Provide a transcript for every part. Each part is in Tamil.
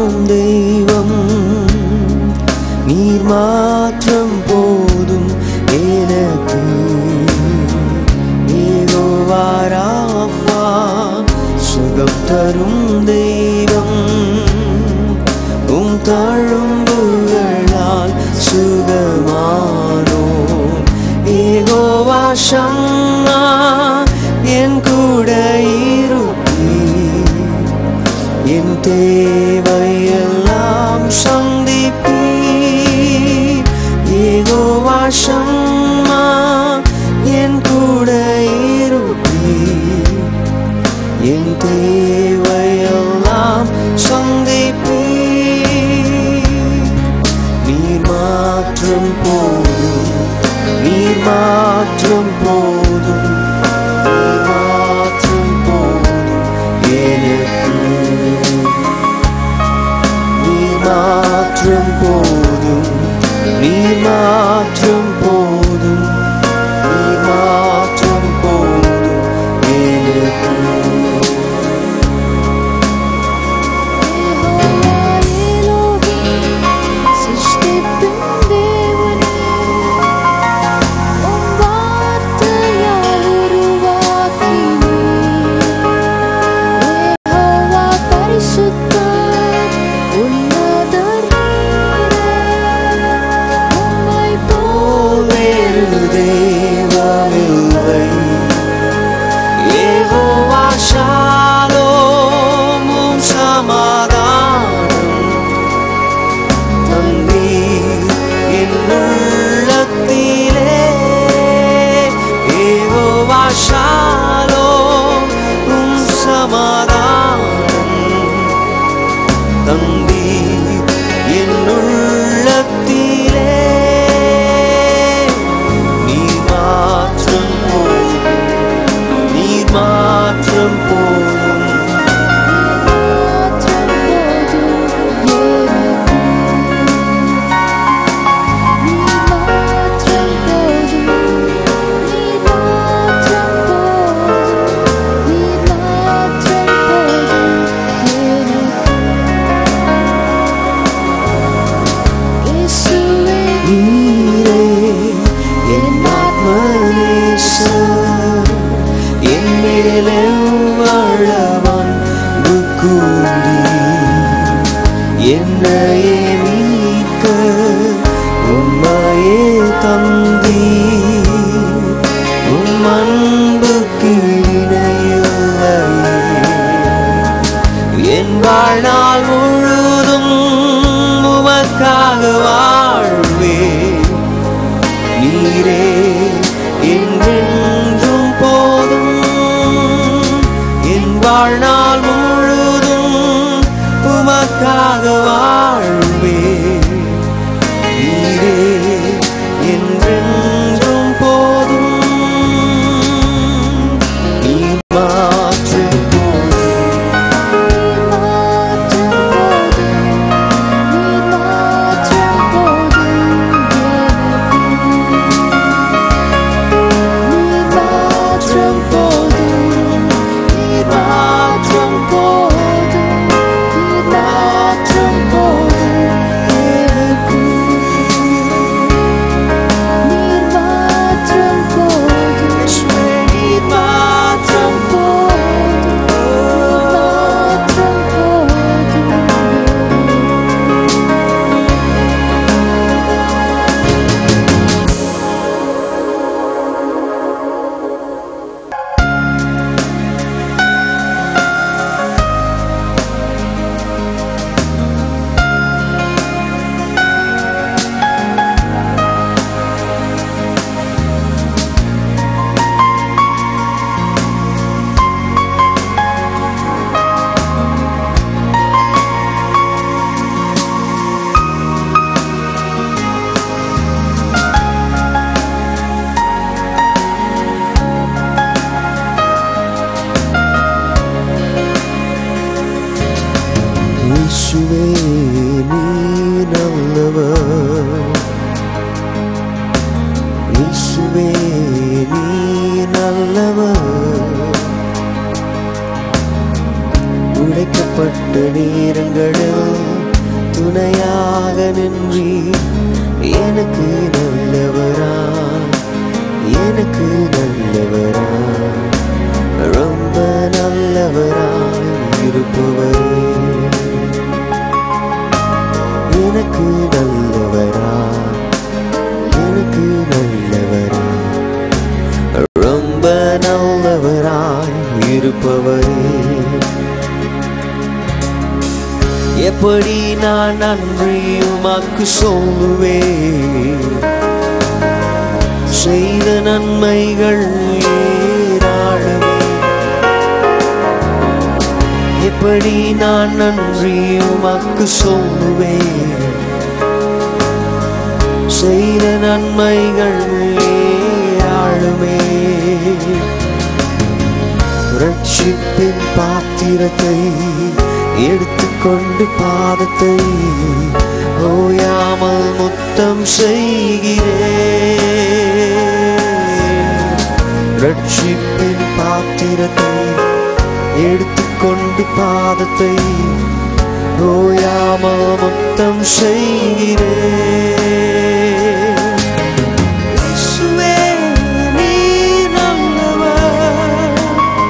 தரும் தெய்வம் நீர் மாற்றம் போதும் எனக்கு ஏகோவாராஃபா சுகம் தரும் தெய்வம் உம் தழும்புகளால் சுகமானோ ஏகோவா ஷம்மா என் கூட இருப்பீர் என் தேவையெல்லாம் சந்திப்பீர் ஏகோவா ஷம்மா என் கூட இருப்பீர் என் தேவையெல்லாம் சந்திப்பீர் நீர் மாற்றம் போதும் நீர் மாற்றம் போதும் நீர் மாற்றம் போதும் எனக்கு நீர் மாற்றம் போதும் நீர் மாற்றம் போதும் நீர் மாற்றம் போதும் எனக்கு வேறு தெய்வமில்லை யெகோவா ஷாலோம் உம் சமாதானம் தந்தீர் என் உள்ளத்திலே யெகோவா ஷாலோம் உம் சமாதானம் தந்தீர் என் உள்ளத்திலே நீர் மாற்றம் போதும் நீர் மாற்றம் போதும் நீரே என் ஆத்மநேசர் என் மேலே வாழவன் கூடி என்னையே மீட்க உம்மையே தந்தி உம் அன்புக்கு இணையில்லையே என் வாழ்நாள் முழுதும் உமக்காக வாழ்வே நீரே என்றென்றும் போதும் என் வாழ்நாள் முழுதும் உமக்காக வாழ்வே நீரே என்றென்றும் போதும் நீ மாற்றும் போதும் மாற்றம் போதும் மாற்றம் போதும் எனக்கு இயேசுவே, நீர் மாற்றம் இயேசுவே நீ நல்லவர் இயேசுவே நீ நல்லவர் உடைக்கப்பட்ட நேரங்களில் துணையாக நின்றி எனக்கு நல்லவரா எனக்கு நல்லவரா ரொம்ப நல்லவரா இருப்பவரே எனக்கு நல்லவரா எனக்கு நல்லவரா ரொம்ப நல்லவராய் இருப்பவரே எப்படி நான் நன்றி உமக்கு சொல்லுவேன் செய்த நன்மைகள் ஏராளமே எப்படி நான் நன்றி உமக்கு சொல்லுவேன் செய்த நன்மைகள் ஏராளமே ரட்சிப்பின் பாத்திரத்தை எடுத்துக்கொண்டு பாதத்தை ஓயாமல் முத்தம் செய்கிறேன் ரட்சிப்பின் பாத்திரத்தை எடுத்துக்கொண்டு பாதத்தை ஓயாமல் முத்தம் செய்கிறேன் இயேசுவே, நீர் நல்லவர்.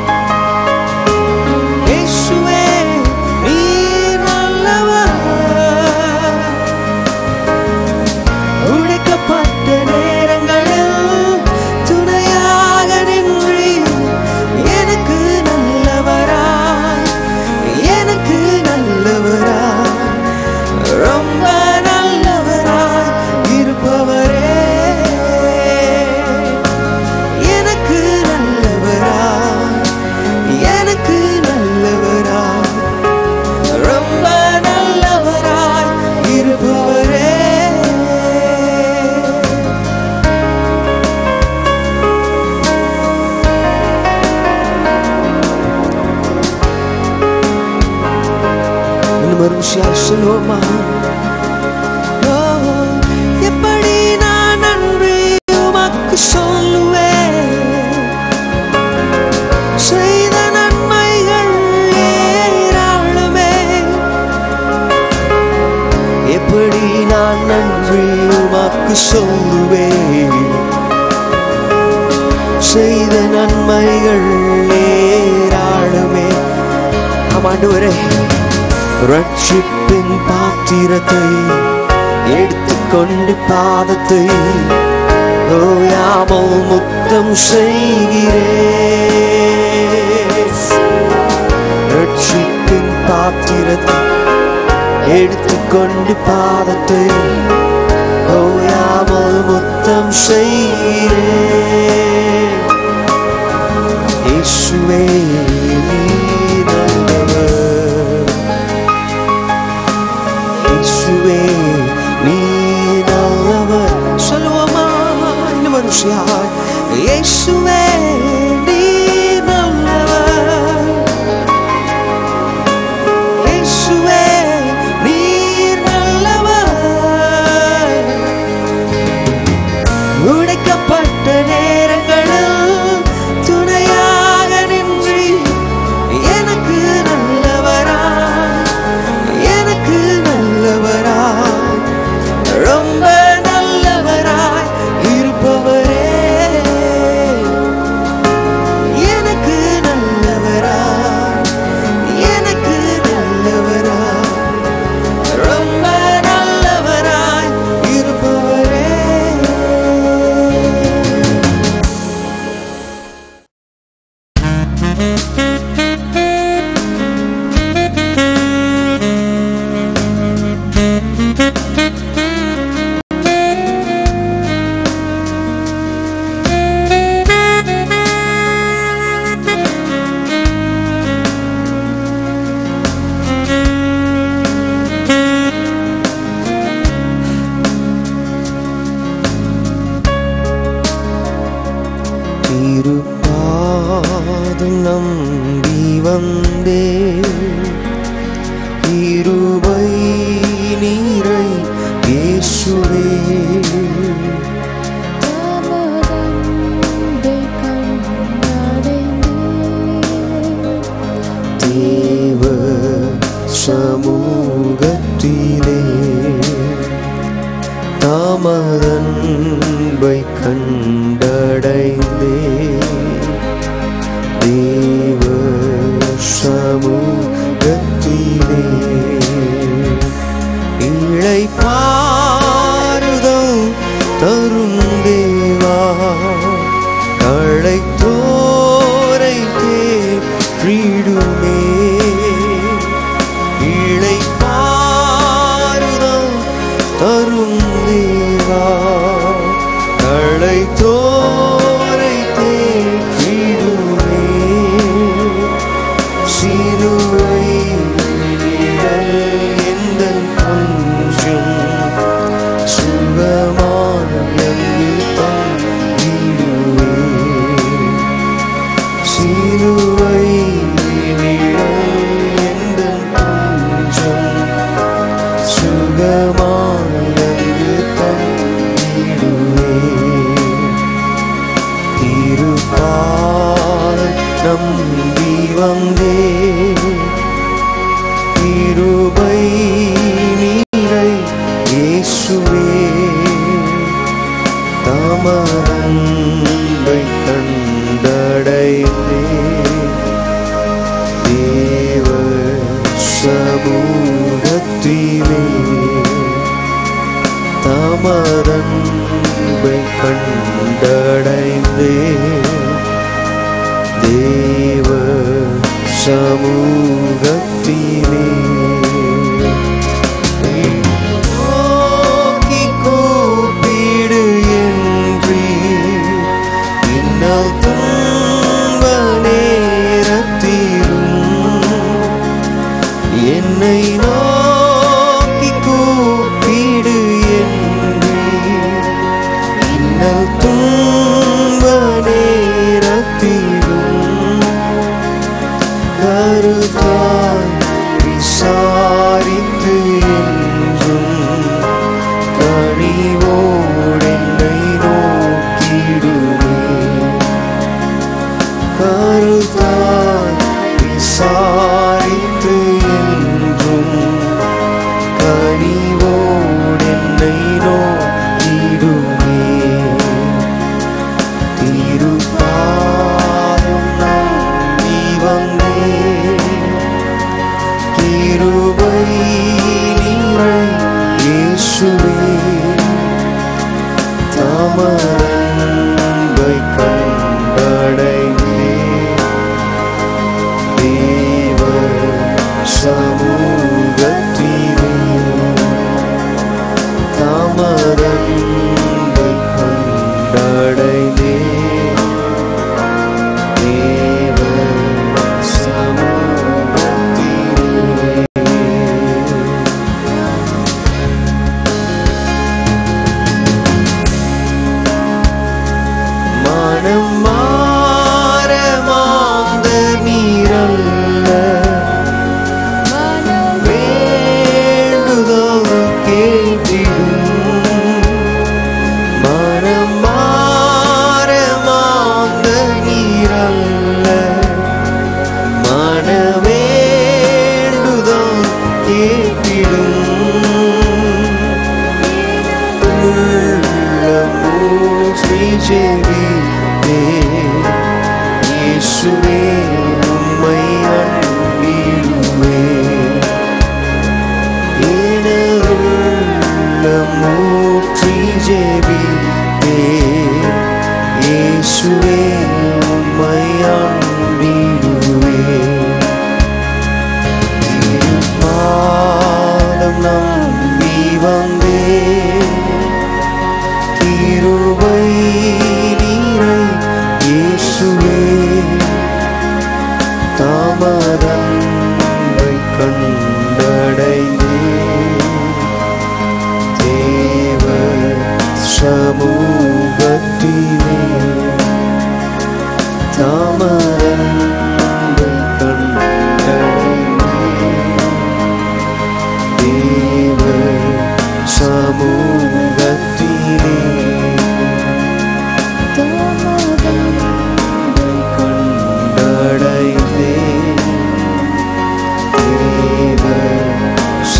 இயேசுவே, நீர் நல்லவர். உடைக்கப்பட்ட நேரங்களில் துணையாக நின்று எனக்கு நல்லவராய் எனக்கு நல்லவராய் ரொம்ப நல்லவராய் இருப்பவரே எனக்கு நல்லவராய் எனக்கு நல்லவராய் ரொம்ப நல்லவராய் இருப்பவரே இன்னும் ஒரு விஷயம் சொல்லுவோமா ஓ, எப்படி நான் நன்றி உமக்கு சொல்லுவேன் செய்த நன்மைகள் ஏராளமே எப்படி நான் நன்றி உமக்கு சொல்லுவேன் செய்த நன்மைகள் ஏராளமே ஆமாண்டவரே ரட்சிப்பின் பாத்திரத்தை எடுத்துக்கொண்டு பாதத்தை ஓயாமல் முத்தம் செய்கிறேன் ரட்சிப்பின் பாத்திரத்தை எடுத்துக்கொண்டு பாதத்தை ஓயாமல் முத்தம் செய்கிறேன் இயேசுவே நீர் நல்லவர் இயேசுவே நீர் நல்லவர் சொல்லுவோமா இன்னும் ஒரு விஷயம் இயேசுவே நீர் நல்லவர் இயேசுவே நீர் நல்லவர் உடைக்கப்பட்ட நேரங்களில் துணையாக நின்று எனக்கு நல்லவரா எனக்கு நல்லவரா ரொம்ப நல்லவராய் இருப்பவரே எனக்கு நல்லவரா எனக்கு நல்லவரா ரொம்ப நல்லவராய் இருப்பவரே திருப்பாதம் நம்பி வந்தே இருவை நீரை இயேசுவே தேவ சமூக சமூகத்திலே தாமதன்பை கண்டடைந்தே தேவ சமூகத்திலே இழை பாருதம் தரும் தேவா களைத்தோரை தேடிடுமே இழை பாருதம் தரும் தேவா களைத்தோரை தேடிடுமே சிலுவை நிழல் எந்தன் கொஞ்சம் சுகமான எங்கு தங்கிடுவே சிலுவை நிழல் எந்தன் கொஞ்சம் சுகமான எங்கு தங்கிடுவே இருப்பால் நம்பி வந்தே கிருபை நீரை இயேசுவே தாமரன்பை கண்டடைந்தே தேவ சமூகத்திலே தாமரன்பை கண்டடைந்தே தேவ சமூகத்திலே நோக்கி கூப்பிடு என்றீ இன்னல் துன்ப நேரத்திலும் என்னை நோக்கி கூப்பிடு என்றீ இன்னல் துன்ப நேரத்திலும் கருத்தாய் விசாரித்து என்றும் கனிவோடென்னை நோக்கிடுவே கருத்தாய் விசாரித்து என்றும் கனிவோடென்னை நோக்கிடுவே திருப்பாதம் நம்பி வந்தேன் கிருபை நீரை இயேசுவே தாமரன்பை கண்டடைந்தே தேவ சமூகத்திலே தாமரன்பை கண்டடைந்தே தேவ சமூகத்திலே மனம் மாற மாந்த நீரல்ல வேண்டுதல் கேட்டிடும் மனம் மாற மாந்த நீரல்ல மன வேண்டுதல் கேட்டிடும் இயேசுவே உம்மை அன்பிடுவே மூற்றி ஜெபித்தே இயேசுவே உம்மை அன்பிடுவே பாதம் நம்பி வந்தே கிருபை நீரை இயேசுவே தாமதன்பை கண்டடைந்தே தேவ சமூகத்திலே தாமதன்பை கண்டடைந்தே தேவ சமூகத்திலே கண்டடைந்தே தேவ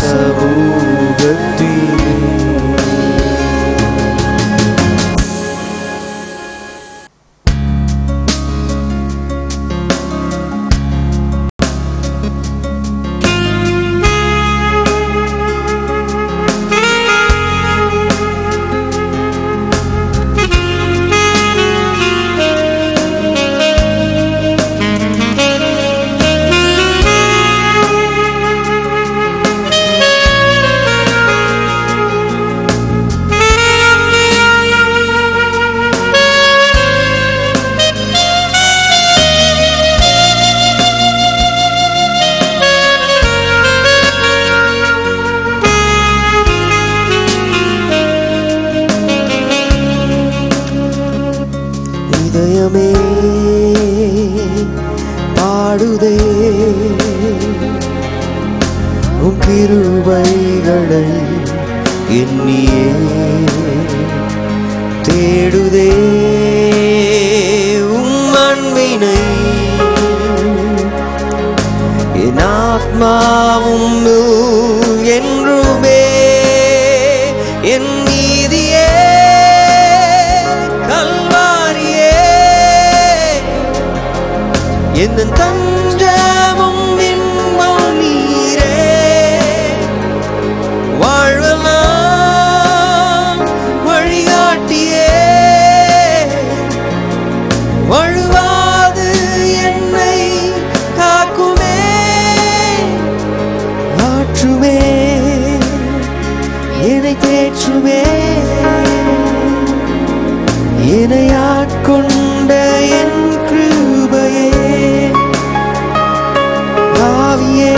கிருபைகளை எண்ணியே தேடுதே உம் அன்பினை என் ஆத்மாவும் என்றுமே என் நீதியே கல்வாரியே எந்த தஞ்சமும் இன்பம் நீரே வாழ்வெல்லாம் வழிகாட்டியே வழுவாது என்னை காக்குமே ஆற்றுமே என்னை தேற்றுமே என்னை ஆட்கொண்ட என் கிருபையே ஆவியே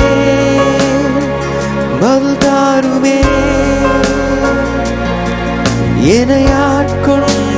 பதில் தாருமே என்னை ஆட்கொண்ட